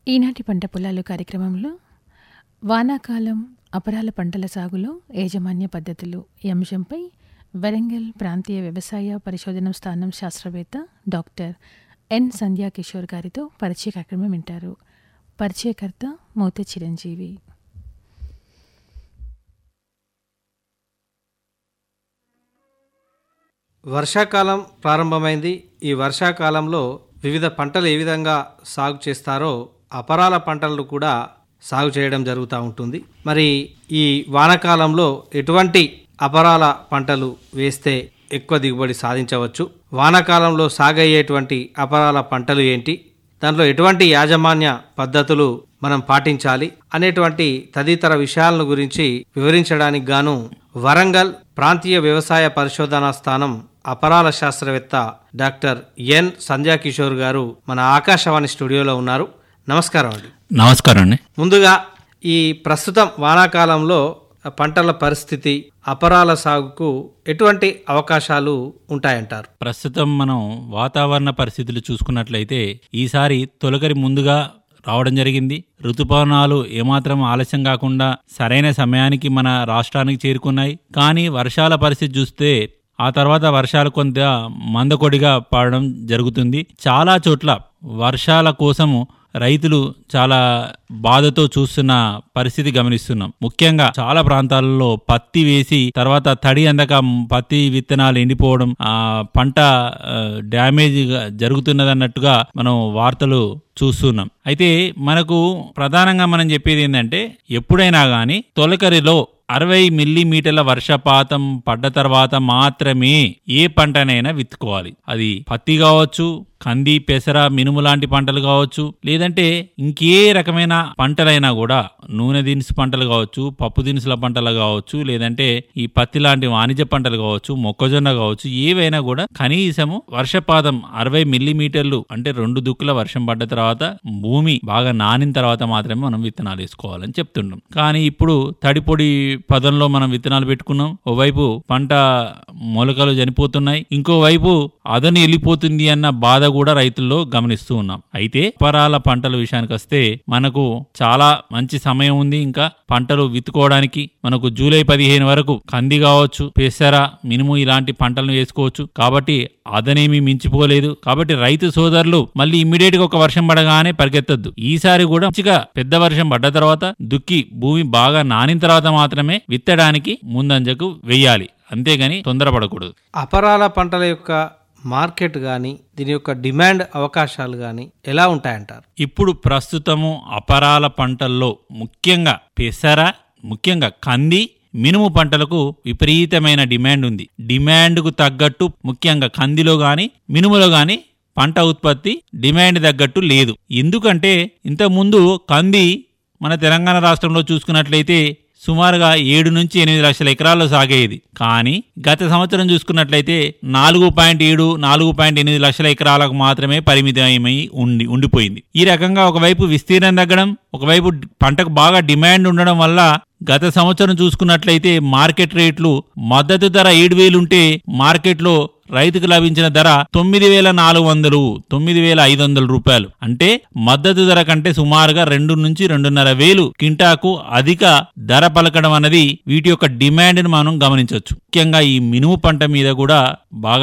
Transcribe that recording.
ఈనాటి పంట పొలాలు కార్యక్రమంలో వానాకాలం అపరాల పంటల సాగులో యాజమాన్య పద్ధతులు ఈ అంశంపై వరంగల్ ప్రాంతీయ వ్యవసాయ పరిశోధన స్థానం శాస్త్రవేత్త డాక్టర్ ఎన్ సంధ్యా కిషోర్ గారితో పరిచయ కార్యక్రమం వింటారు పరిచయకర్త మోత చిరంజీవి వర్షాకాలం ప్రారంభమైంది ఈ వర్షాకాలంలో వివిధ పంటలు ఏ విధంగా సాగు చేస్తారో అపరాల పంటలను కూడా సాగు చేయడం జరుగుతూ ఉంటుంది మరి ఈ వానాకాలంలో ఎటువంటి అపరాల పంటలు వేస్తే ఎక్కువ దిగుబడి సాధించవచ్చు వానాకాలంలో సాగయ్యేటువంటి అపరాల పంటలు ఏంటి దాంట్లో ఎటువంటి యాజమాన్య పద్ధతులు మనం పాటించాలి అనేటువంటి తదితర విషయాలను గురించి వివరించడానికి గాను వరంగల్ ప్రాంతీయ వ్యవసాయ పరిశోధనా స్థానం అపరాల శాస్త్రవేత్త డాక్టర్ ఎన్ సంధ్యా కిషోర్ గారు మన ఆకాశవాణి స్టూడియోలో ఉన్నారు నమస్కారం అండి నమస్కారం అండి ముందుగా ఈ ప్రస్తుతం వానాకాలంలో పంటల పరిస్థితి అపరాల సాగుకు ఎటువంటి అవకాశాలు ఉంటాయంటారు ప్రస్తుతం మనం వాతావరణ పరిస్థితులు చూసుకున్నట్లయితే ఈసారి తొలకరి ముందుగా రావడం జరిగింది ఋతుపవనాలు ఏమాత్రం ఆలస్యం కాకుండా సరైన సమయానికి మన రాష్ట్రానికి చేరుకున్నాయి కానీ వర్షాల పరిస్థితి చూస్తే ఆ తర్వాత వర్షాలు కొంత మందకొడిగా పడడం జరుగుతుంది చాలా చోట్ల వర్షాల కోసము రైతులు చాలా బాధతో చూస్తున్న పరిస్థితి గమనిస్తున్నాం ముఖ్యంగా చాలా ప్రాంతాలలో పత్తి వేసి తర్వాత తడి అందక పత్తి విత్తనాలు ఎండిపోవడం ఆ పంట ఆ, డ్యామేజ్ గా జరుగుతున్నదన్నట్టుగా మనం వార్తలు చూస్తున్నాం అయితే మనకు ప్రధానంగా మనం చెప్పేది ఏంటంటే ఎప్పుడైనా కానీ తొలకరిలో అరవై మిల్లీమీటర్ల వర్షపాతం పడ్డ తర్వాత మాత్రమే ఏ పంటనైనా విత్తుకోవాలి అది పత్తి కావచ్చు కంది పెసర మినుము లాంటి పంటలు కావచ్చు లేదంటే ఇంకే రకమైన పంటలైనా కూడా నూనె దినుసు పంటలు కావచ్చు పప్పు దినుసుల పంటలు కావచ్చు లేదంటే ఈ పత్తి లాంటి వాణిజ్య పంటలు కావచ్చు మొక్కజొన్న కావచ్చు ఏవైనా కూడా కనీసము వర్షపాతం అరవై మిల్లీమీటర్లు అంటే రెండు దుక్కుల వర్షం పడ్డ తర్వాత భూమి బాగా నానిన తర్వాత మాత్రమే మనం విత్తనాలు వేసుకోవాలని చెప్తుంటాం కానీ ఇప్పుడు తడిపొడి పదంలో మనం విత్తనాలు పెట్టుకున్నాం ఓవైపు పంట మొలకలు చనిపోతున్నాయి ఇంకోవైపు అదని వెళ్ళిపోతుంది అన్న బాధ కూడా రైతుల్లో గమనిస్తూ ఉన్నాం అయితే పరాల పంటల విషయానికి వస్తే మనకు చాలా మంచి సమయం ఉంది ఇంకా పంటలు విత్తుకోవడానికి మనకు జూలై పదిహేను వరకు కంది కావచ్చు పెసర మినుము ఇలాంటి పంటలను వేసుకోవచ్చు కాబట్టి అదనేమి మించిపోలేదు కాబట్టి రైతు సోదరులు మళ్ళీ ఇమ్మీడియట్ గా ఒక వర్షం పడగానే పరిగెత్తద్దు ఈసారి కూడా మంచిగా పెద్ద వర్షం పడ్డ తర్వాత దుక్కి భూమి బాగా నానిన తర్వాత మాత్రమే విత్తడానికి ముందంజకు వెయ్యాలి అంతేగాని తొందరపడకూడదు అపరాల పంటల యొక్క మార్కెట్ కానీ దీని యొక్క డిమాండ్ అవకాశాలు కానీ ఎలా ఉంటాయంటారు ఇప్పుడు ప్రస్తుతము అపరాల పంటల్లో ముఖ్యంగా పెసర ముఖ్యంగా కంది మినుము పంటలకు విపరీతమైన డిమాండ్ ఉంది డిమాండ్కు తగ్గట్టు ముఖ్యంగా కందిలో గాని మినుములో గాని పంట ఉత్పత్తి డిమాండ్ తగ్గట్టు లేదు ఎందుకంటే ఇంతకుముందు కంది మన తెలంగాణ రాష్ట్రంలో చూసుకున్నట్లయితే సుమారుగా ఏడు నుంచి ఎనిమిది లక్షల ఎకరాల్లో సాగేది కానీ గత సంవత్సరం చూసుకున్నట్లయితే నాలుగు పాయింట్ ఏడు నాలుగు పాయింట్ ఎనిమిది లక్షల ఎకరాలకు మాత్రమే పరిమితమై ఉండి ఉండిపోయింది ఈ రకంగా ఒకవైపు విస్తీర్ణం తగ్గడం ఒకవైపు పంటకు బాగా డిమాండ్ ఉండడం వల్ల గత సంవత్సరం చూసుకున్నట్లయితే మార్కెట్ రేట్లు మద్దతు ధర ఏడు వేలుంటే మార్కెట్లో రైతుకు లభించిన ధర తొమ్మిది వేల నాలుగు వందలు తొమ్మిది వేల ఐదు వందల రూపాయలు అంటే మద్దతు ధర కంటే సుమారుగా రెండు నుంచి రెండున్నర వేలు కింటాకు అధిక ధర పలకడం అన్నది వీటి యొక్క డిమాండ్ని మనం గమనించవచ్చు ముఖ్యంగా ఈ మినుము పంట మీద కూడా బాగా